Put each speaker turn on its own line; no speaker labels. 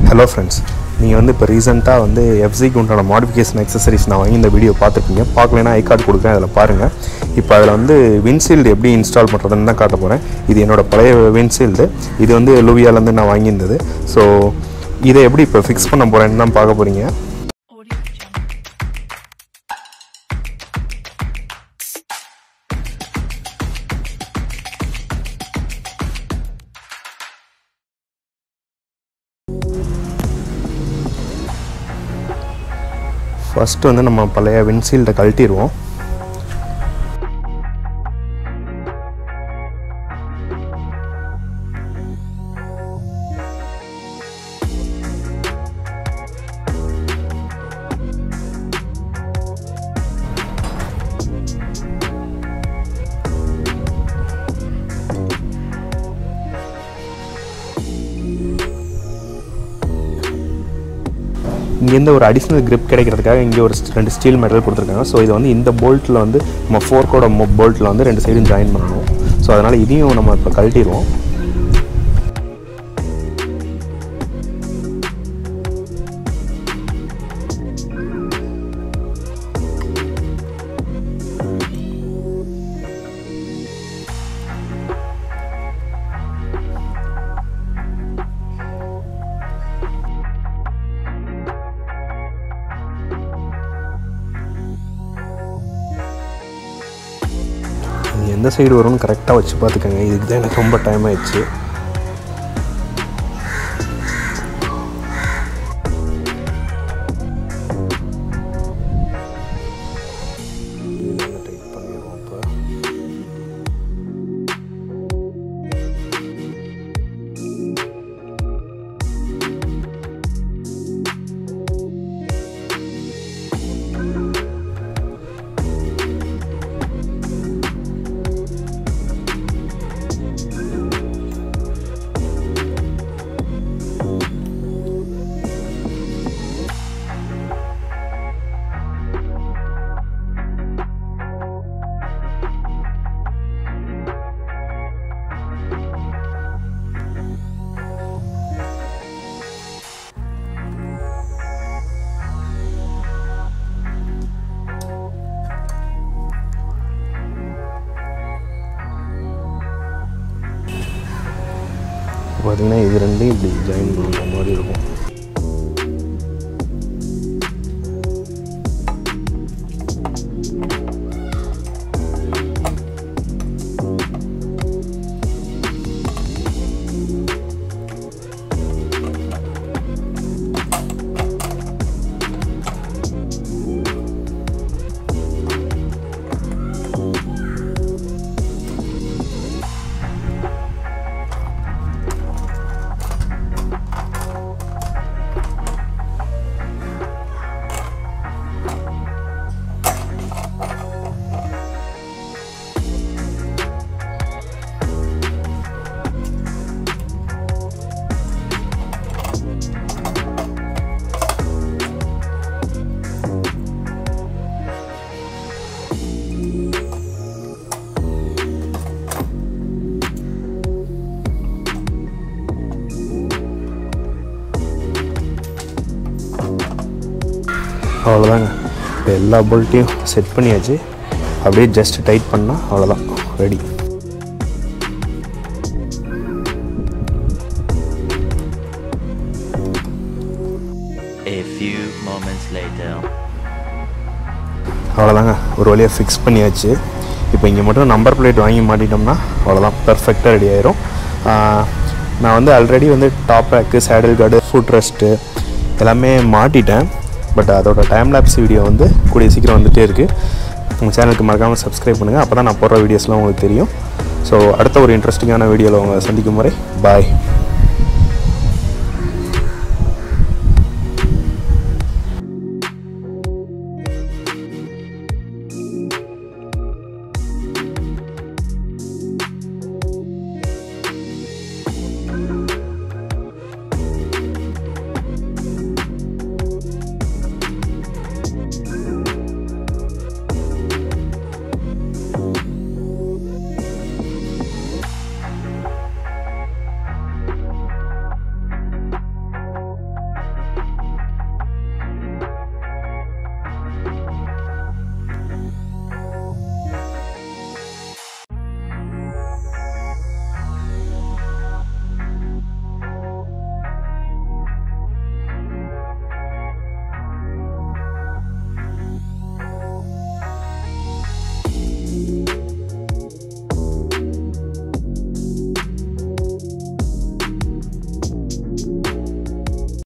Hello friends நீங்கள் வந்து இப்போ ரீசெண்டாக வந்து எஃப்சிக்கு உண்டான மாடிஃபிகேஷன் எக்ஸசரிஸ் நான் வாங்கி இந்த வீடியோ பார்த்துருப்பீங்க பார்க்கலனா ஐ கார்டு கொடுக்குறேன் அதில் பாருங்கள் இப்போ அதில் வந்து வின்சீல்டு எப்படி இன்ஸ்டால் பண்ணுறதுன்னு தான் காட்ட போகிறேன் இது என்னோட பழைய வின்சீல்டு இது வந்து லூவியாலேருந்து நான் வாங்கியிருந்தது ஸோ இதை எப்படி இப்போ ஃபிக்ஸ் பண்ண போகிறேன்னு தான் பார்க்க போகிறீங்க
Audio Jungle.
ஃபஸ்ட்டு வந்து நம்ம பழைய வின்சீல்டை கழட்டிடுவோம் இங்கேருந்து ஒரு அடிஷ்னல் grip கிடைக்கிறதுக்காக இங்கே ஒரு st- ரெண்டு ஸ்டீல் மெட்டல் கொடுத்துருக்காங்க ஸோ இது வந்து இந்த போல்ட்டில் வந்து நம்ம ஃபோர்க்கோட போல்ட்டில் வந்து ரெண்டு சைடும் ஜாயின் பண்ணணும் ஸோ அதனால் இதையும் நம்ம இப்போ கழட்டிடுவோம் இது எந்த சைடு வரும்னு கரெக்டாக வச்சு பார்த்துக்கோங்க இதுக்கு தான் எனக்கு ரொம்ப டைம் ஆயிடுச்சு டைட் பண்ணிடுவோம் இப்போ இப்போ பார்த்தீங்கன்னா இது ரெண்டையும் இப்படி ஜாயின் பண்ணுற மாதிரி இருக்கும் அவ்வளோதாங்க இப்போ எல்லா போல்ட்டையும் செட் பண்ணியாச்சு அப்படியே ஜஸ்ட் டைட் பண்ணால் அவ்வளோதான் ready
A few moments later.
அவ்வளோதாங்க ஒரு வழியாக ஃபிக்ஸ் பண்ணியாச்சு இப்போ இங்கே மட்டும் நம்பர் பிளேட் வாங்கி மாட்டிட்டோம்னா அவ்வளோதான் பர்ஃபெக்டாக ரெடி ஆயிரும் ஆஹ், நான் வந்து ஆல்ரெடி வந்து top bag saddle guard foot rest எல்லாமே மாட்டிட்டேன் பட் அதோட டைம் லேப்ஸ் வீடியோ வந்து கூடிய சீக்கிரம் வந்துகிட்டே இருக்குது உங்கள் சேனலுக்கு மறக்காமல் சப்ஸ்கிரைப் பண்ணுங்கள் அப்போ தான் நான் போடுற வீடியோஸ்லாம் உங்களுக்கு தெரியும் ஸோ அடுத்த ஒரு இன்ட்ரெஸ்டிங்கான வீடியோவில் உங்களை சந்திக்கும் முறை பாய்